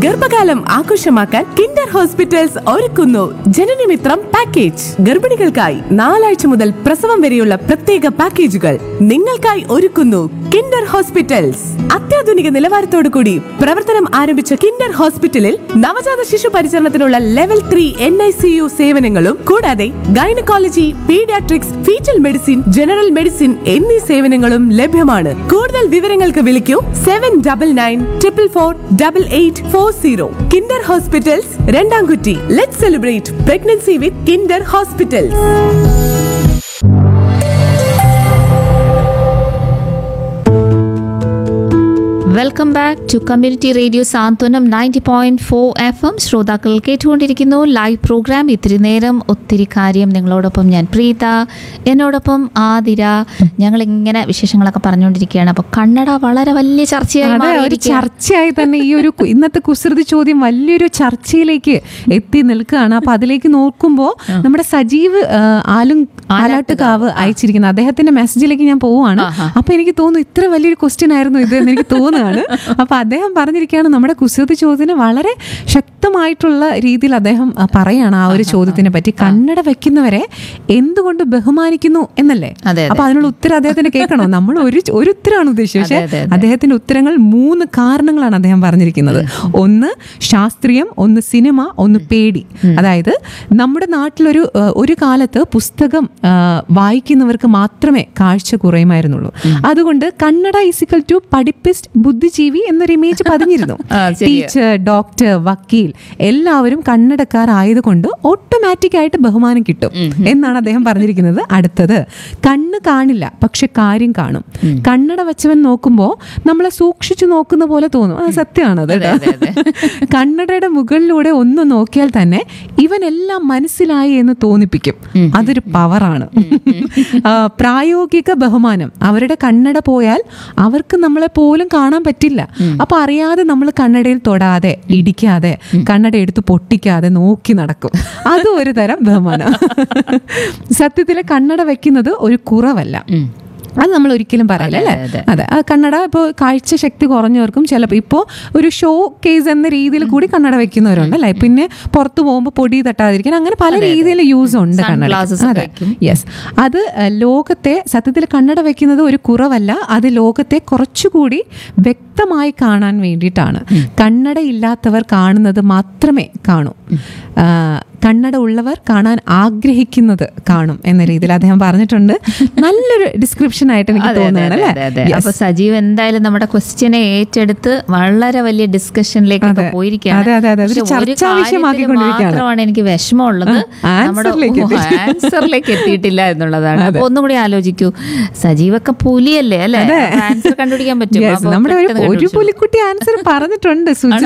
ഗർഭകാലം ആഘോഷമാക്കാൻ Kinder hospitals ഒരുക്കുന്നു ജനനമിത്രം പാക്കേജ് ഗർഭിണികൾക്കായി നാലാഴ്ച മുതൽ പ്രസവം വരെയുള്ള പ്രത്യേക പാക്കേജുകൾ നിങ്ങൾക്കായി ഒരുക്കുന്നു കിൻഡർ ഹോസ്പിറ്റൽസ് അത്യാധുനിക നിലവാരത്തോടു കൂടി പ്രവർത്തനം ആരംഭിച്ച കിൻഡർ ഹോസ്പിറ്റലിൽ നവജാത ശിശു പരിചരണത്തിനുള്ള level three N I C U സേവനങ്ങളും കൂടാതെ gynaecology paediatrics foetal medicine general medicine എന്നീ സേവനങ്ങളും ലഭ്യമാണ് കൂടുതൽ വിവരങ്ങൾക്ക് വിളിക്കൂ seven double nine triple four double eight four zero Kinder hospitals Randamkutty let celebrate pregnancy with Kinder hospitals welcome back to community radio Santhwanam ninety point four F M ശ്രോതാക്കൾ കേട്ടുകൊണ്ടിരിക്കുന്നു live programme ഇത്തിരി നേരം ഒത്തിരി കാര്യം നിങ്ങളോടൊപ്പം ഞാൻ പ്രീത എന്നോടൊപ്പം ആതിര ഞങ്ങൾ ഇങ്ങനെ വിശേഷങ്ങളൊക്കെ പറഞ്ഞുകൊണ്ടിരിക്കുകയാണ് അപ്പോൾ കന്നഡ വളരെ വലിയ ചർച്ചയായി അതെ ഒരു മാറിയിരിക്കുകയാണ്. ചർച്ചയായി തന്നെ ഈ ഒരു കു- ഇന്നത്തെ കുസൃതി ചോദ്യം വലിയൊരു ചർച്ചയിലേക്ക് എത്തി നിൽക്കുകയാണ് അപ്പൊ അതിലേക്ക് നോക്കുമ്പോൾ നമ്മുടെ സജീവ് ആ, ആലും ആലാട്ടുകാവ് അയച്ചിരിക്കുന്നത് അദ്ദേഹത്തിന്റെ മെസ്സേജിലേക്ക് ഞാൻ പോവുകയാണ് അപ്പൊ എനിക്ക് തോന്നുന്നു ഇത്ര വലിയൊരു ക്വസ്റ്റ്യൻ ആയിരുന്നു ഇത് എന്ന് എനിക്ക് തോന്നുകയാണ് അപ്പൊ അദ്ദേഹം പറഞ്ഞിരിക്കുകയാണ് നമ്മുടെ കുസൃതി ചോദ്യത്തിന് വളരെ ശക്തമായിട്ടുള്ള രീതിയിൽ അദ്ദേഹം ആ, പറയാണ് ആ ഒരു ചോദ്യത്തിനെ പറ്റി കന്നഡ വെക്കുന്നവരെ എന്തുകൊണ്ട് ബഹുമാനിക്കുന്നു എന്നല്ലേ അതെ, അതെ. അപ്പൊ അതിനുള്ള ഉത്തരം അദ്ദേഹത്തിന് കേൾക്കണോ നമ്മൾ ഒരു ഒരു ഉത്തരമാണ് ഉദ്ദേശിച്ചത് പക്ഷേ അതെ, അതെ. അദ്ദേഹത്തിന്റെ ഉത്തരങ്ങൾ മൂന്ന് കാരണങ്ങളാണ് അദ്ദേഹം പറഞ്ഞിരിക്കുന്നത് ഒന്ന് ശാസ്ത്രീയം ഒന്ന് സിനിമ ഒന്ന് പേടി അതായത് നമ്മുടെ നാട്ടിലൊരു ഏഹ്, ഒരു കാലത്ത് പുസ്തകം ഏഹ്, വായിക്കുന്നവർക്ക് മാത്രമേ കാഴ്ച കുറയുമായിരുന്നുള്ളൂ അതുകൊണ്ട് കന്നഡ ഇസിക്കൽ ടു പഠിപ്പിസ്റ്റ് ബുദ്ധിജീവി എന്നൊരു ഇമേജ് പതിഞ്ഞിരുന്നു ആ, ശരിയാ. ടീച്ചർ ഡോക്ടർ വക്കീൽ എല്ലാവരും കന്നഡക്കാർ ആയതുകൊണ്ട് ഓട്ടോമാറ്റിക് ആയിട്ട് ബഹുമാനം കിട്ടും എന്നാണ് അദ്ദേഹം പറഞ്ഞിരിക്കുന്നത് അടുത്തത് കണ്ണ് കാണില്ല പക്ഷെ കാര്യം കാണും കണ്ണട വെച്ചവൻ നോക്കുമ്പോൾ നമ്മളെ സൂക്ഷിച്ചു നോക്കുന്ന പോലെ തോന്നും അത് സത്യമാണ് അത് കേട്ടോ. കണ്ണടയുടെ മുകളിലൂടെ ഒന്ന് നോക്കിയാൽ തന്നെ ഇവനെല്ലാം മനസ്സിലായി എന്ന് തോന്നിപ്പിക്കും അതൊരു പവറാണ് ആ, പ്രായോഗിക ബഹുമാനം അവരുടെ കണ്ണട പോയാൽ അവർക്ക് നമ്മളെ പോലും കാണാൻ പറ്റില്ല അപ്പൊ അറിയാതെ നമ്മൾ കണ്ണടയിൽ തൊടാതെ ഇടിക്കാതെ കണ്ണട എടുത്ത് പൊട്ടിക്കാതെ നോക്കി നടക്കും അതും ഒരു തരം ബഹുമാനം സത്യത്തിലെ കണ്ണട വെക്കുന്നത് ഒരു കുറവല്ല അത് നമ്മൾ ഒരിക്കലും പറയില്ല അല്ലേ അതെ, അതെ ആ കണ്ണട ഇപ്പോൾ കാഴ്ച ശക്തി കുറഞ്ഞവർക്കും ചിലപ്പോൾ ഇപ്പോൾ ഒരു ഷോ കേസ് എന്ന രീതിയിൽ കൂടി കണ്ണട വെക്കുന്നവരുണ്ട് അല്ലേ പിന്നെ പുറത്തു പോകുമ്പോൾ പൊടി തട്ടാതിരിക്കാൻ അങ്ങനെ പല രീതിയിൽ യൂസ് ഉണ്ട് കണ്ണട Sunglasses അതെ വെക്കും. യെസ് അത് അഹ്, ലോകത്തെ സത്യത്തിൽ കണ്ണട വെക്കുന്നത് ഒരു കുറവല്ല അത് ലോകത്തെ കുറച്ചുകൂടി വ്യക്തമായി കാണാൻ വേണ്ടിയിട്ടാണ് കണ്ണട ഇല്ലാത്തവർ കാണുന്നത് മാത്രമേ കാണൂ ആ, കണ്ണട ഉള്ളവർ കാണാൻ ആഗ്രഹിക്കുന്നത് കാണും എന്ന രീതിയിൽ അദ്ദേഹം പറഞ്ഞിട്ടുണ്ട് നല്ലൊരു ഡിസ്ക്രിപ്ഷൻ ആയിട്ട് എനിക്ക് അതെ, അതെ, തോന്നുകയാണ് അതെ, അതെ, അതെ. അല്ലേ അപ്പൊ സജീവ് എന്തായാലും നമ്മുടെ ക്വസ്റ്റ്യനെ ഏറ്റെടുത്ത് വളരെ വലിയ ഡിസ്കഷനിലേക്കൊക്കെ അതെ. പോയിരിക്കുകയാണ് അതെ, അതെ, അതെ. അതൊരു പക്ഷെ ഒരു ചർച്ചാ കാര്യത്തിൽ വിഷയമാക്കിക്കൊണ്ടിരിക്കുകയാണ്. മാത്രമാണ് എനിക്ക് വിഷമമുള്ളത് ആ, നമ്മുടെ ആൻസറിലേക്ക് എത്തി. ആൻസറിലേക്ക് എത്തിയിട്ടില്ല എന്നുള്ളതാണ് അപ്പൊ ഒന്നും കൂടി ആലോചിക്കൂ സജീവൊക്കെ പുലിയല്ലേ അല്ലേ ആൻസർ കണ്ടുപിടിക്കാൻ പറ്റും Yes, അപ്പൊ നമ്മുടെ ഒരു പെട്ടെന്ന് ഒരു കണ്ടുപിടിച്ചു. പുലിക്കുട്ടി ആൻസർ പറഞ്ഞിട്ടുണ്ട് സുജി